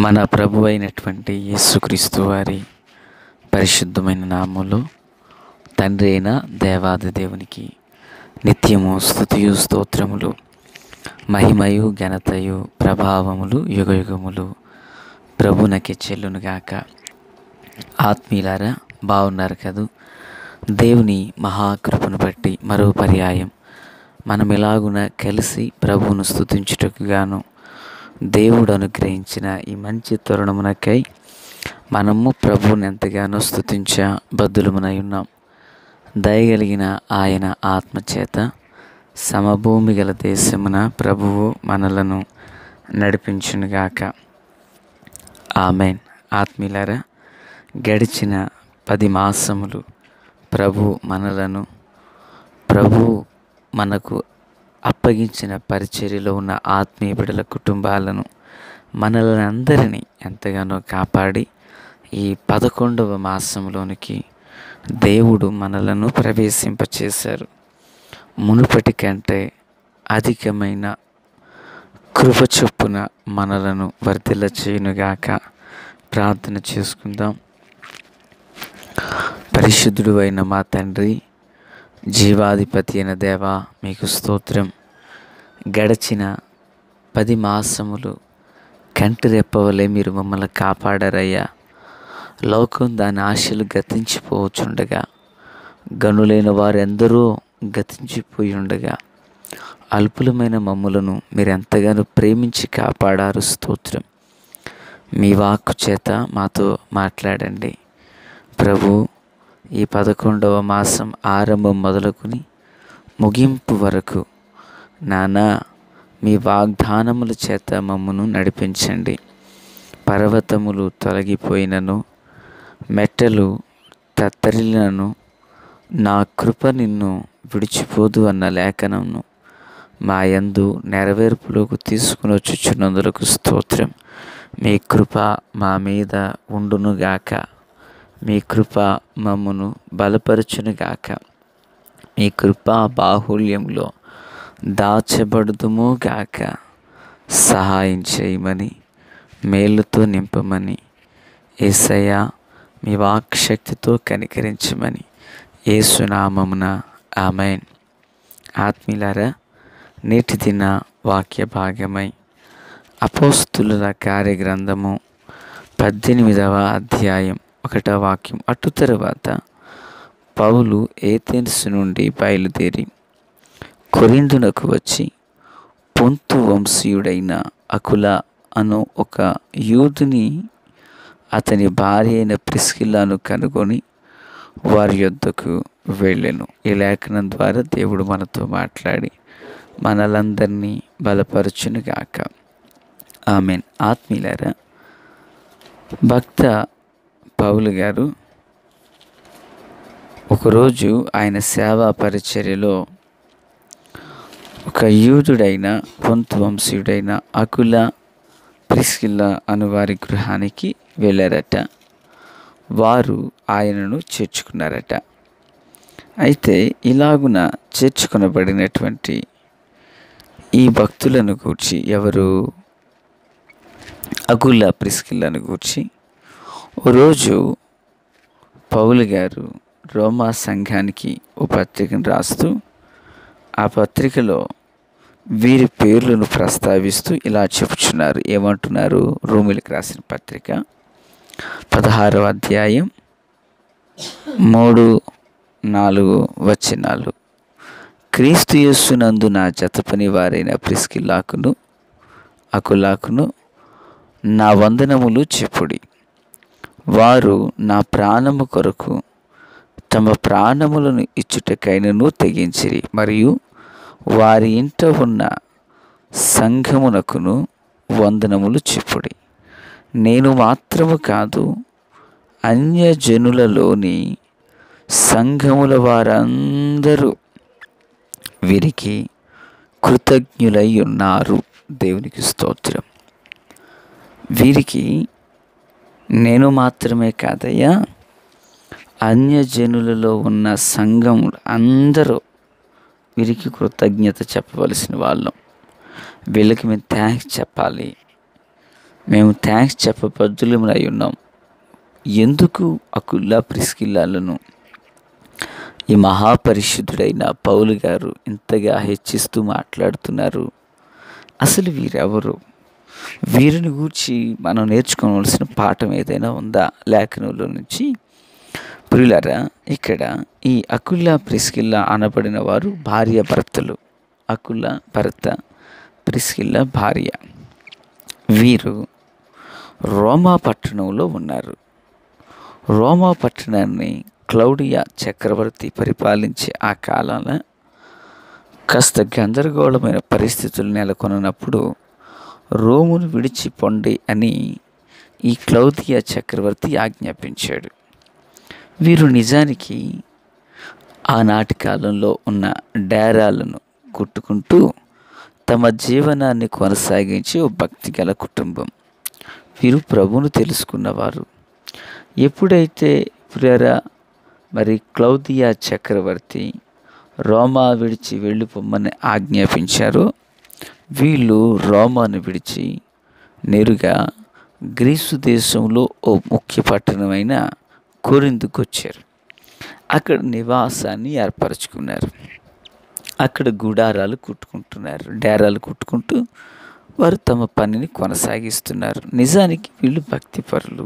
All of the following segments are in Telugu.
మన ప్రభు అయినటువంటి యేసుక్రీస్తు వారి పరిశుద్ధమైన నామములో తండ్రి అయిన దేవాది దేవునికి నిత్యము స్థుతియు స్తోత్రములు మహిమయు ఘనతయు ప్రభావములు యుగయుగములు ప్రభునకి చెల్లునుగాక ఆత్మీయులారా బాగున్నారు కదూ దేవుని మహాకృపను బట్టి మరో పర్యాయం మనం ఎలాగున కలిసి ప్రభువును స్తుతించుటకు గాను దేవుడు అనుగ్రహించిన ఈ మంచి తరుణమునకై మనము ప్రభువుని ఎంతగానో స్తుతించ బద్దులమునై ఉన్నాం దయగలిగిన ఆయన ఆత్మచేత సమభూమి గల దేశమున ప్రభువు మనలను నడిపించునుగాక ఆమెన్ ఆత్మీయులారా గడిచిన పది మాసములు ప్రభు మనలను ప్రభు మనకు అప్పగించిన పరిచర్యలో ఉన్న ఆత్మీయ బిడల కుటుంబాలను మనల్ని అందరినీ ఎంతగానో కాపాడి ఈ పదకొండవ మాసంలోనికి దేవుడు మనలను ప్రవేశింపచేశారు మునుపటి కంటే అధికమైన కృప చొప్పున మనలను వర్ధిల్ల చేయునుగాక ప్రార్థన చేసుకుందాం పరిశుద్ధుడు అయిన మా తండ్రి జీవాధిపతి అయిన దేవా మీకు స్తోత్రం గడచిన పది మాసములు కంటి రెప్పవలే మీరు మమ్మల్ని కాపాడారయ్యా లోకం దాని ఆశలు గతించిపోవచ్చుండగా గనులైన వారెందరో గతించిపోయి ఉండగా అల్పులమైన మమ్ములను మీరు ఎంతగానో ప్రేమించి కాపాడారు స్తోత్రం మీ వాక్కు చేత మాతో మాట్లాడండి ప్రభు ఈ పదకొండవ మాసం ఆరంభం మొదలుకొని ముగింపు వరకు నానా మీ వాగ్దానముల చేత మమ్మను నడిపించండి పర్వతములు తొలగిపోయినను మెట్టలు తత్తరిలను నా కృప నిన్ను విడిచిపోదు అన్న లేఖనంను మా యందు నెరవేర్పులోకి తీసుకుని వచ్చుచున్నందులకు స్తోత్రం మీ కృప మా మీద ఉండునుగాక మీ కృప మమ్మను బలపరచునుగాక మీ కృప బాహుల్యంలో దాచబడుదుము గాక సహాయం చేయమని మేలుతో నింపమని ఏసయ్య మీ వాక్శక్తితో కనికరించమని ఏసునామమున ఆమెన్ ఆత్మీయులారా నేటి దిన వాక్య భాగమై అపోస్తుల కార్యగ్రంథము పద్దెనిమిదవ అధ్యాయం ఒకటవ వాక్యం అటు తరువాత పౌలు ఏథెన్స్ నుండి బయలుదేరి కొరిందునకు వచ్చి పొంతు వంశీయుడైన అకుల అను ఒక యూదుని అతని భార్య అయిన ప్రిస్కిల్లాను కనుగొని వారి యొద్దకు వెళ్ళెను ఈ లేఖనం ద్వారా దేవుడు మనతో మాట్లాడి మనలందరినీ బలపరచునుగాక ఆమెన్ ఆత్మీయులారా భక్త పౌలు గారు ఒకరోజు ఆయన సేవా పరిచర్యలో ఒక యూదుడైన పొంతు వంశీయుడైన అకుల ప్రిస్కిల్ల అను వారి గృహానికి వెళ్ళారట వారు ఆయనను చేర్చుకున్నారట అయితే ఇలాగున చేర్చుకొనబడినటువంటి ఈ భక్తులను గూర్చి ఎవరు అగుల ప్రిస్కిల్లను గూర్చి ఓ రోజు పౌలు గారు రోమా సంఘానికి ఓ పత్రికను రాస్తూ ఆ పత్రికలో వీరి పేర్లను ప్రస్తావిస్తూ ఇలా చెప్పుచున్నారు ఏమంటున్నారు రోమిలకు రాసిన పత్రిక పదహారవ అధ్యాయం మూడు నాలుగు వచనాలు క్రీస్తు యేస్సునందు నా జతపని వారైన ప్రిస్కిల్లాకును అకులాకును నా వందనములు చెప్పుడి వారు నా ప్రాణము కొరకు తమ ప్రాణములను ఇచ్చుటకైనను తెగించిరి మరియు వారి ఇంట ఉన్న సంఘమునకును వందనములు చెప్పుడి నేను మాత్రము కాదు అన్యజనులలోని సంఘముల వారందరూ వీరికి కృతజ్ఞులై ఉన్నారు దేవునికి స్తోత్రం వీరికి నేను మాత్రమే కాదయ్యా అన్యజనులలో ఉన్న సంఘం అందరూ వీరికి కృతజ్ఞత చెప్పవలసిన వాళ్ళం వీళ్ళకి మేము థ్యాంక్స్ చెప్పాలి మేము థ్యాంక్స్ చెప్పబద్దులమై ఉన్నాం ఎందుకు అకుల్లా ప్రిస్కిల్లాలను ఈ మహాపరిశుద్ధుడైన పౌలు గారు ఇంతగా హెచ్చిస్తూ మాట్లాడుతున్నారు అసలు వీరెవరు వీరిని గూర్చి మనం నేర్చుకోవాల్సిన పాఠం ఏదైనా ఉందా లేఖనంలో నుంచి ప్రియులరా ఇక్కడ ఈ అకుల్లా ప్రిస్కిల్లా అనబడిన వారు భార్య భర్తలు అకుల్లా భర్త ప్రిస్కిల్లా భార్య వీరు రోమా పట్టణంలో ఉన్నారు రోమా పట్టణాన్ని క్లౌడియా చక్రవర్తి పరిపాలించే ఆ కాలంలో కాస్త గందరగోళమైన పరిస్థితులు నెలకొన్నప్పుడు రోమును విడిచి పొండి అని ఈ క్లౌదియా చక్రవర్తి ఆజ్ఞాపించాడు వీరు నిజానికి ఆనాటి కాలంలో ఉన్న డేరాలను కుట్టుకుంటూ తమ జీవనాన్ని కొనసాగించే ఓ భక్తి గల కుటుంబం వీరు ప్రభువును తెలుసుకున్నవారు ఎప్పుడైతే ప్రేర మరి క్లౌదియా చక్రవర్తి రోమా విడిచి వెళ్ళిపోమ్మని ఆజ్ఞాపించారో వీళ్ళు రోమాను విడిచి నేరుగా గ్రీసు దేశంలో ఓ ముఖ్య పట్టణమైన కొరిందుకు వచ్చారు అక్కడ నివాసాన్ని ఏర్పరచుకున్నారు అక్కడ గుడారాలు కుట్టుకుంటున్నారు డేరాలు కుట్టుకుంటూ వారు తమ పనిని కొనసాగిస్తున్నారు నిజానికి వీళ్ళు భక్తిపరులు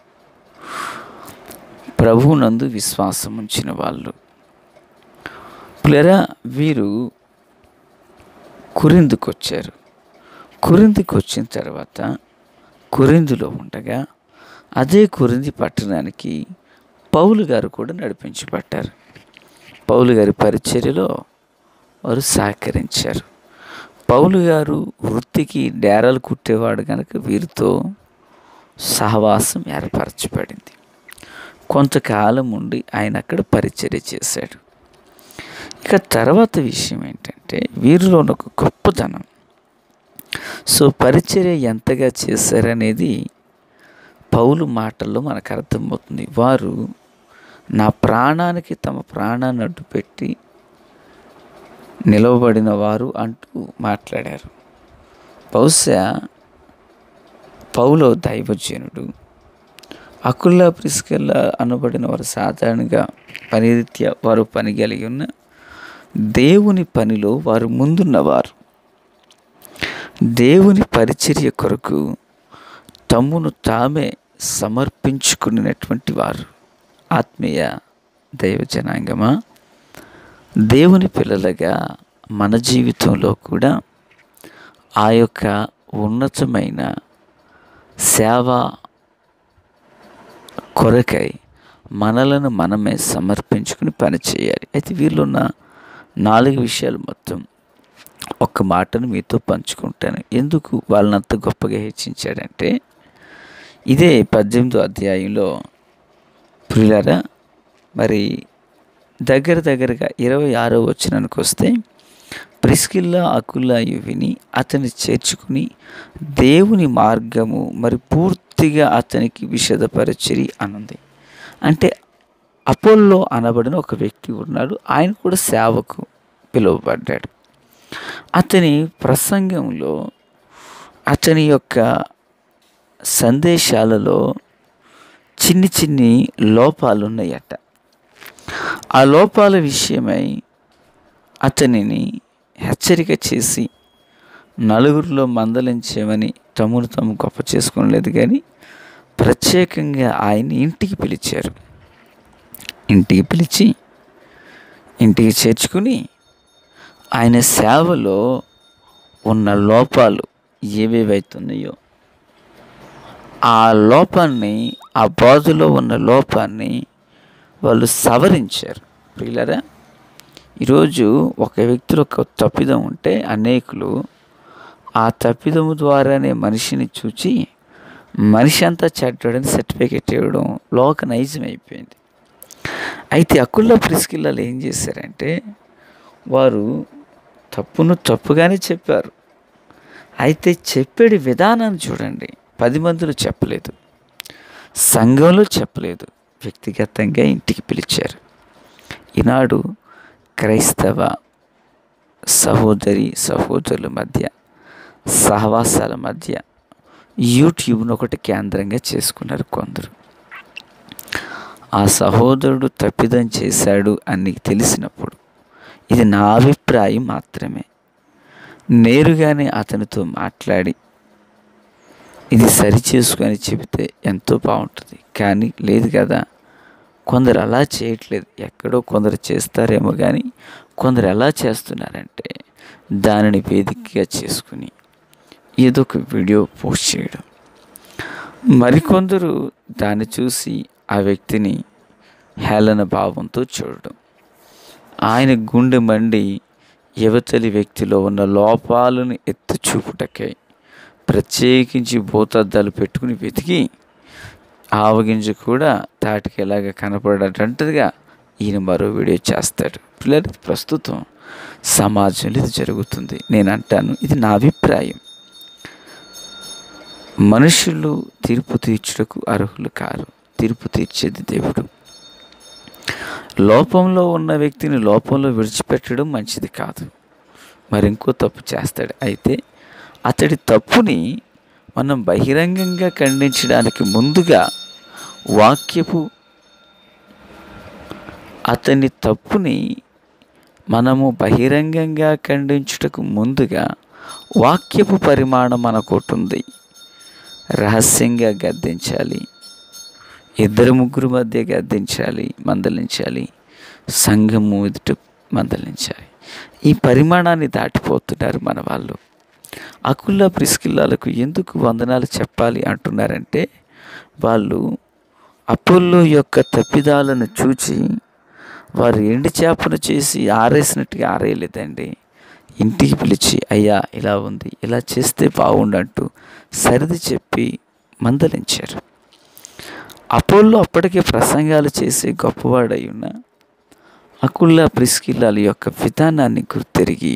ప్రభువునందు విశ్వాసం ఉంచిన వాళ్ళు ప్లరా వీరు కురిందుకు వచ్చారు కురిందుకు వచ్చిన తర్వాత కురిందులో ఉండగా అదే కురింది పట్టణానికి పౌలు గారు కూడా నడిపించబడ్డారు పౌలు గారి పరిచర్యలో వారు సహకరించారు పౌలు గారు వృత్తికి డేరాలు కుట్టేవాడు కనుక వీరితో సహవాసం ఏర్పరచబడింది కొంతకాలం ఉండి ఆయన అక్కడ పరిచర్య చేశాడు ఇక తర్వాత విషయం ఏంటంటే వీరిలో ఉన్న ఒక గొప్పతనం సో పరిచర్య ఎంతగా చేశారనేది పౌలు మాటల్లో మనకు అర్థమవుతుంది వారు నా ప్రాణానికి తమ ప్రాణాన్ని అడ్డుపెట్టి నిలవబడిన వారు అంటూ మాట్లాడారు బహుశా పౌలో దైవజనుడు అకుల్లా ప్రిస్కెల్లా అనబడిన వారు సాధారణంగా పనిరీత్యా వారు పని కలిగి ఉన్న దేవుని పనిలో వారు ముందున్నవారు దేవుని పరిచర్య కొరకు తమ్మును తామే సమర్పించుకున్నటువంటి వారు ఆత్మీయ దైవ జనాంగమా దేవుని పిల్లలుగా మన జీవితంలో కూడా ఆ యొక్క ఉన్నతమైన సేవ కొరకై మనలను మనమే సమర్పించుకుని పని చేయాలి అయితే వీళ్ళున్న నాలుగు విషయాలు మొత్తం ఒక్క మాటను మీతో పంచుకుంటాను ఎందుకు వాళ్ళని అంత గొప్పగా హెచ్చించాడంటే ఇదే పద్దెనిమిదో అధ్యాయంలో ప్రియులారా మరి దగ్గర దగ్గరగా ఇరవై ఆరో వచ్చినానికి వస్తే ప్రిస్కిల్లా అకుల్లా విని అతన్ని చేర్చుకుని దేవుని మార్గము మరి పూర్తిగా అతనికి విషదపరచరి అనుంది అంటే అపోల్లో అనబడిన ఒక వ్యక్తి ఉన్నాడు ఆయన కూడా సేవకు పిలువబడ్డాడు అతని ప్రసంగంలో అతని యొక్క సందేశాలలో చిన్ని చిన్ని లోపాలు ఉన్నాయట ఆ లోపాల విషయమై అతనిని హెచ్చరిక చేసి నలుగురిలో మందలించేమని తమను తాము గొప్ప చేసుకోలేదు కానీ ప్రత్యేకంగా ఆయన్ని ఇంటికి పిలిచారు ఇంటికి పిలిచి ఇంటికి చేర్చుకుని ఆయన సేవలో ఉన్న లోపాలు ఏవేవైతున్నాయో ఆ లోపాన్ని ఆ బాధలో ఉన్న లోపాన్ని వాళ్ళు సవరించారు ప్రియులరా ఈరోజు ఒక వ్యక్తిలో ఒక తప్పిదం ఉంటే అనేకులు ఆ తప్పిదము ద్వారానే మనిషిని చూచి మనిషి అంతా చెడ్డాడని సర్టిఫికెట్ ఇవ్వడం లోక నైజం అయిపోయింది అయితే అకుల్లో ప్రిస్కిల్లాలు ఏం చేశారంటే వారు తప్పును తప్పుగానే చెప్పారు అయితే చెప్పేది విధానాన్ని చూడండి పది మందిలో చెప్పలేదు సంఘంలో చెప్పలేదు వ్యక్తిగతంగా ఇంటికి పిలిచారు ఈనాడు క్రైస్తవ సహోదరి సహోదరుల మధ్య సహవాసాల మధ్య యూట్యూబ్ను ఒకటి కేంద్రంగా చేసుకున్నారు కొందరు ఆ సహోదరుడు తప్పిదం చేశాడు అని తెలిసినప్పుడు ఇది నా అభిప్రాయం మాత్రమే నేరుగానే అతనితో మాట్లాడి ఇది సరి చేసుకొని చెబితే ఎంతో బాగుంటుంది కానీ లేదు కదా కొందరు అలా చేయట్లేదు ఎక్కడో కొందరు చేస్తారేమో కానీ కొందరు ఎలా చేస్తున్నారంటే దానిని వేదికగా చేసుకుని ఏదో ఒక వీడియో పోస్ట్ చేయడం మరికొందరు దాన్ని చూసి ఆ వ్యక్తిని హేళన భావంతో చూడడం ఆయన గుండె మండి యువతలి వ్యక్తిలో ఉన్న లోపాలను ఎత్తి చూపుటకై ప్రత్యేకించి భూతద్దాలు పెట్టుకుని వెతికి ఆవగింజ కూడా తాటికి ఎలాగ కనపడేటట్టుగా ఈయన మరో వీడియో చేస్తాడు పిల్లలు ప్రస్తుతం సమాజంలో ఇది జరుగుతుంది నేను అంటాను ఇది నా అభిప్రాయం మనుషులు తీర్పు తీర్చుటకు అర్హులు కారు తీర్పు తీర్చేది దేవుడు లోపంలో ఉన్న వ్యక్తిని లోపంలో విడిచిపెట్టడం మంచిది కాదు మరి ఇంకో తప్పు చేస్తాడు అయితే అతడి తప్పుని మనం బహిరంగంగా ఖండించడానికి ముందుగా వాక్యపు అతని తప్పుని మనము బహిరంగంగా ఖండించుటకు ముందుగా వాక్యపు పరిమాణం మనకోటి ఉంది రహస్యంగా గద్దించాలి ఇద్దరు ముగ్గురు మధ్య గద్దించాలి మందలించాలి సంఘము ఎదుట మందలించాలి ఈ పరిమాణాన్ని దాటిపోతున్నారు మన వాళ్ళు అకుల్లా ప్రిస్కిల్లాలకు ఎందుకు వందనాలు చెప్పాలి అంటున్నారంటే వాళ్ళు అపోల్లో యొక్క తప్పిదాలను చూచి వారు ఎండి చేపను చేసి ఆరేసినట్టుగా ఆరేయలేదండి ఇంటికి పిలిచి అయ్యా ఇలా ఉంది ఇలా చేస్తే బాగుండంటూ సరిది చెప్పి మందలించారు అపోల్లో అప్పటికే ప్రసంగాలు చేసే గొప్పవాడై ఉన్న అకుల్లా ప్రిస్కిల్లాల యొక్క విధానాన్ని గుర్తెరిగి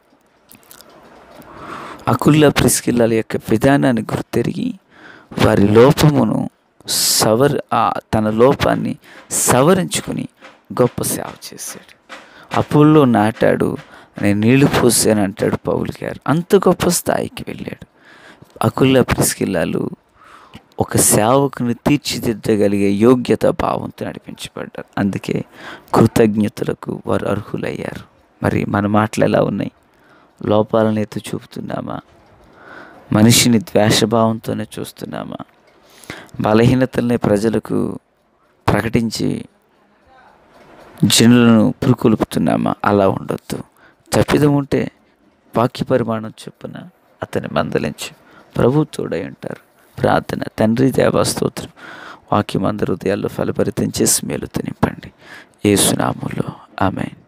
అకుల్లా ప్రిస్కిల్లాల యొక్క విధానాన్ని గుర్తెరిగి వారి లోపమును సవర్ తన లోపాన్ని సవరించుకుని గొప్ప సేవ చేశాడు అప్పుల్లో నాటాడు నేను నీళ్లు పోసాను అంటాడు పౌలు గారు అంత గొప్ప స్థాయికి వెళ్ళాడు అకుల్లా ప్రిస్కిల్లాలు ఒక సేవకుని తీర్చిదిద్దగలిగే యోగ్యత భావంతో నడిపించబడ్డారు అందుకే కృతజ్ఞతలకు వారు అర్హులయ్యారు మరి మన మాటలు ఎలా ఉన్నాయి లోపాలను ఎత్తి చూపుతున్నామా మనిషిని ద్వేషభావంతోనే చూస్తున్నామా బలహీనతల్ని ప్రజలకు ప్రకటించి జనులను పురుకొలుపుతున్నామా అలా ఉండొద్దు తప్పిదం ఉంటే వాక్య పరిమాణం చొప్పున అతని మందలించు ప్రభు తోడై ఉంటారు ప్రార్థన తండ్రి దేవాస్తోత్రం వాక్యం అందరి హృదయాల్లో ఫలపరితం చేసి మేలుతో నింపండి ఏసునామంలో ఆమె